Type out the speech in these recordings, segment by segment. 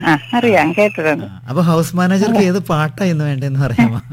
ആ അറിയാം കേട്ടിട്ടുണ്ട് ആ, അപ്പൊ ഹൗസ് മാനേജർക്ക് ഏത് പാട്ടാ ഇന്ന് വേണ്ടെന്ന് പറയാമോ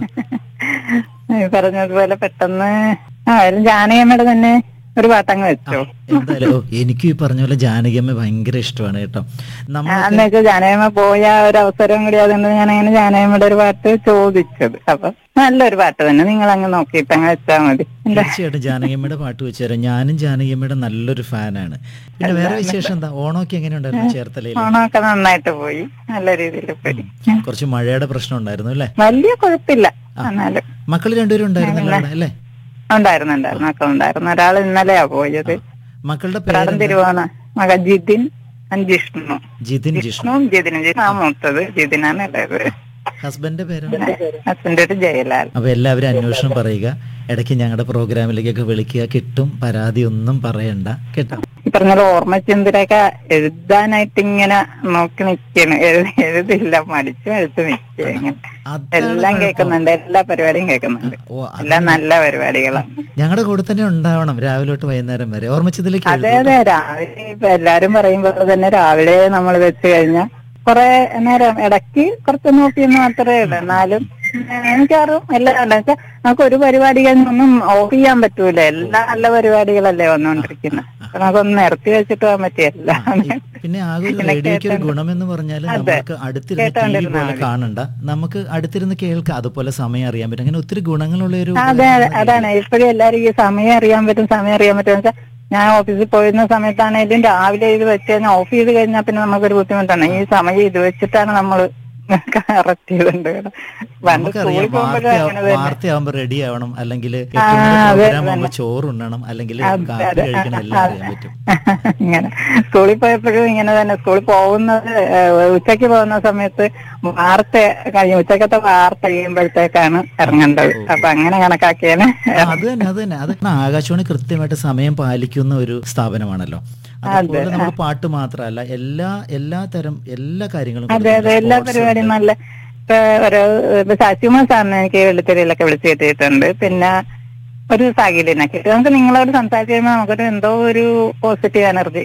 ഈ പറഞ്ഞതുപോലെ പെട്ടെന്ന് ആ ഒരു ജാനകിയമ്മയുടെ തന്നെ ഒരു പാട്ടങ്ങ് വെച്ചോ എന്തായാലും ഓ, എനിക്കും ഈ പറഞ്ഞ പോലെ ജാനകിയമ്മ ഭയങ്കര ഇഷ്ടമാണ് കേട്ടോ നമ്മൾ അന്ന് വെച്ചാൽ ജാനകിയമ്മ പോയ ഒരു അവസരം കൂടി അതുകൊണ്ട് ഞാൻ അങ്ങനെ ജാനകിയമ്മയുടെ ഒരു പാട്ട് ചോദിച്ചത് അപ്പൊ നല്ലൊരു പാട്ട് തന്നെ നിങ്ങൾ അങ്ങ് നോക്കിയിട്ട് അങ്ങ് വെച്ചാൽ മതി എന്താ തീർച്ചയായിട്ടും ജാനകിയമ്മയുടെ പാട്ട് വെച്ച് തരാം ഞാനും ജാനകിയമ്മയുടെ നല്ലൊരു ഫാനാണ് പിന്നെ വേറെ വിശേഷം എന്താ ഓണമൊക്കെ എങ്ങനെയുണ്ടായിരുന്നു ചേർത്തലയിൽ ഓണമൊക്കെ നന്നായിട്ട് പോയി നല്ല രീതിയിൽ പോയി കുറച്ച് മഴയുടെ പ്രശ്നം ഉണ്ടായിരുന്നു അല്ലേ വലിയ കുഴപ്പമില്ല എന്നാലും മക്കൾ രണ്ടുപേരും ഉണ്ടായിരുന്നല്ലോ അവിടെ അല്ലേ ഉണ്ടായിരുന്നു ഉണ്ടായിരുന്നു ഒക്കെ ഉണ്ടായിരുന്നു ഒരാൾ ഇന്നലെയാ പോയത് മക്കളുടെ ഒരാളും പേര് തിരുവോണ മക ജിതിൻ ജിഷ്ണു ജിതിൻ ജിഷ്ണു ജിഷ്ണുവും ജിതിനും ജിഷ്ണു ആ മൂത്തത് ജിതിനാണ് ഇളയത് ഹസ്ബൻഡിന്റെ പേരാണ് പിന്നെ ഹസ്ബൻഡ് ഒരു ജയലാൽ അപ്പൊ എല്ലാവരും അന്വേഷണം പറയുക ഇടയ്ക്ക് ഞങ്ങളുടെ പ്രോഗ്രാമിലേക്കൊക്കെ വിളിക്കുക കിട്ടും പരാതി ഒന്നും പറയണ്ട കേട്ടോ ഈ പറഞ്ഞ പോലെ ഓർമ്മചന്ദ്രൊക്കെ എഴുതാനായിട്ട് ഇങ്ങനെ നോക്കി നിൽക്കാണ് എഴുതില്ല മടിച്ചു എഴുത്ത് നിൽക്കുക ഇങ്ങനെ എല്ലാം കേൾക്കുന്നുണ്ട് എല്ലാ പരിപാടിയും കേൾക്കുന്നുണ്ട് ഓ അത് എല്ലാം നല്ല പരിപാടികളാണ് ഞങ്ങളുടെ കൂടെ തന്നെ ഉണ്ടാവണം രാവിലെ തൊട്ട് വൈകുന്നേരം വരെ ഓർമ്മിച്ചതിലേക്ക് അതെ അതെ രാവിലെ ഇപ്പൊ എല്ലാരും പറയുമ്പോൾ തന്നെ രാവിലെ നമ്മൾ വെച്ച് കഴിഞ്ഞാൽ കുറെ നേരം ഇടയ്ക്ക് കുറച്ച് നോക്കിയെന്ന് മാത്രമേ ഉള്ളൂ എന്നാലും എനിക്കറിയും എല്ലാം ഉണ്ട് വെച്ചാൽ നമുക്ക് ഒരു പരിപാടി കഴിഞ്ഞൊന്നും ഓഫ് ചെയ്യാൻ പറ്റൂല എല്ലാ നല്ല പരിപാടികളല്ലേ വന്നുകൊണ്ടിരിക്കുന്നത് അപ്പൊ നമുക്കൊന്ന് നിർത്തി വെച്ചിട്ട് പോകാൻ പറ്റിയല്ല പിന്നെ ആകെ ഒരു റേഡിയോയ്ക്ക് ഒരു ഗുണമെന്ന് പറഞ്ഞാൽ നമുക്ക് അടുത്തിരുന്ന് ടി വി പോലെ കാണണ്ട നമുക്ക് അടുത്തിരുന്ന് കേൾക്കാം അതുപോലെ സമയം അറിയാൻ പറ്റും അങ്ങനെ ഒത്തിരി ഗുണങ്ങളുള്ള ഒരു അതെ അതെ അതാണ് ഇപ്പോഴും എല്ലാരും ഈ സമയം അറിയാൻ പറ്റും സമയം അറിയാൻ പറ്റും വെച്ചാൽ ഞാൻ ഓഫീസിൽ പോയിരുന്ന സമയത്താണേലും രാവിലെ ഇത് വെച്ച് കഴിഞ്ഞാൽ ഓഫ് ചെയ്ത് കഴിഞ്ഞാൽ പിന്നെ നമുക്കൊരു ബുദ്ധിമുട്ടാണ് ഈ സമയം ഇത് വെച്ചിട്ടാണ് നമ്മൾ കറക്റ്റ് ചെയ്തിട്ടുണ്ട് പണ്ട് സ്കൂളിൽ നമുക്കറിയാം പോകുമ്പോഴും വാർത്ത അങ്ങനെ തന്നെ വാർത്തയാവുമ്പോ റെഡി ആവണം അല്ലെങ്കിൽ ആ, അതെ, പ്രോഗ്രാം ആവുമ്പോ ചോറ് ഉണ്ണണം അല്ലെങ്കിൽ കാപ്പി കഴിക്കണം എല്ലാം അറിയാൻ പറ്റും ഇങ്ങനെ സ്കൂളിൽ പോയപ്പോഴും ഇങ്ങനെ തന്നെ സ്കൂളിൽ പോകുന്നത് ഏഹ്, ഉച്ചയ്ക്ക് പോകുന്ന സമയത്ത് വാർത്ത കഴിയും ഉച്ചക്കത്തെ വാർത്ത കഴിയുമ്പോഴത്തേക്കാണ് ഇറങ്ങേണ്ടത് അപ്പൊ അങ്ങനെ കണക്കാക്കിയാണ് ആ, അത് തന്നെ അത് തന്നെ അത് ആകാശവാണി കൃത്യമായിട്ട് സമയം പാലിക്കുന്ന ഒരു സ്ഥാപനമാണല്ലോ അതുപോലെ നമ്മൾ പാട്ട് മാത്രമല്ല എല്ലാ എല്ലാ തരം എല്ലാ കാര്യങ്ങളും അതെ അതെ എല്ലാ പരിപാടിയും നല്ല ഇപ്പൊ ഒരു ഇപ്പൊ ശശികുമാർ സാറിന് എനിക്ക് വെള്ളിത്തെരയിലൊക്കെ വിളിച്ചു കിട്ടിയിട്ടുണ്ട് പിന്നെ ഒരു സാഗിലിനൊക്കെ കിട്ടി നമുക്ക് നിങ്ങളോട് സംസാരിച്ച് കഴിയുമ്പോൾ നമുക്കൊരു എന്തോ ഒരു പോസിറ്റീവ് എനർജി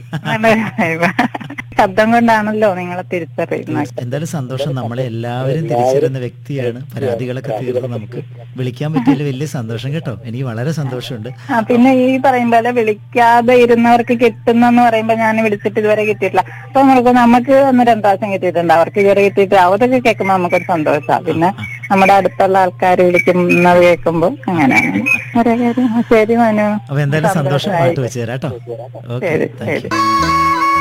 ശബ്ദം കൊണ്ടാണല്ലോ നിങ്ങളെ തിരിച്ചറിയുന്നത് എന്തായാലും സന്തോഷം നമ്മളെ എല്ലാവരും തിരിച്ചറിയുന്ന വ്യക്തിയാണ് പരാതികളൊക്കെ തീർന്ന് നമുക്ക് വിളിക്കാൻ പറ്റിയതിൽ വലിയ സന്തോഷം കേട്ടോ എനിക്ക് വളരെ സന്തോഷമുണ്ട് ആ പിന്നെ ഈ പറയും പോലെ വിളിക്കാതെ ഇരുന്നവർക്ക് കിട്ടുന്നെന്ന് പറയുമ്പോ ഞാൻ വിളിച്ചിട്ട് ഇതുവരെ കിട്ടിയിട്ടില്ല അപ്പൊ നമുക്ക് നമുക്ക് ഒന്ന് രണ്ടു പ്രാവശ്യം കിട്ടിയിട്ടുണ്ട് അവർക്ക് ഇതുവരെ കിട്ടിയിട്ട് അതൊക്കെ കേൾക്കുമ്പോൾ നമുക്കൊരു സന്തോഷമാണ് പിന്നെ നമ്മുടെ അടുത്തുള്ള ആൾക്കാർ വിളിക്കുന്നത് കേൾക്കുമ്പോൾ അങ്ങനെയാണ് ഓരോ കാര്യം ആ, ശരി മനു അപ്പൊ എന്തായാലും സന്തോഷം പാട്ട് വെച്ച് തരാം കേട്ടോ ഓക്കെ ശരി താങ്ക് ശരി യു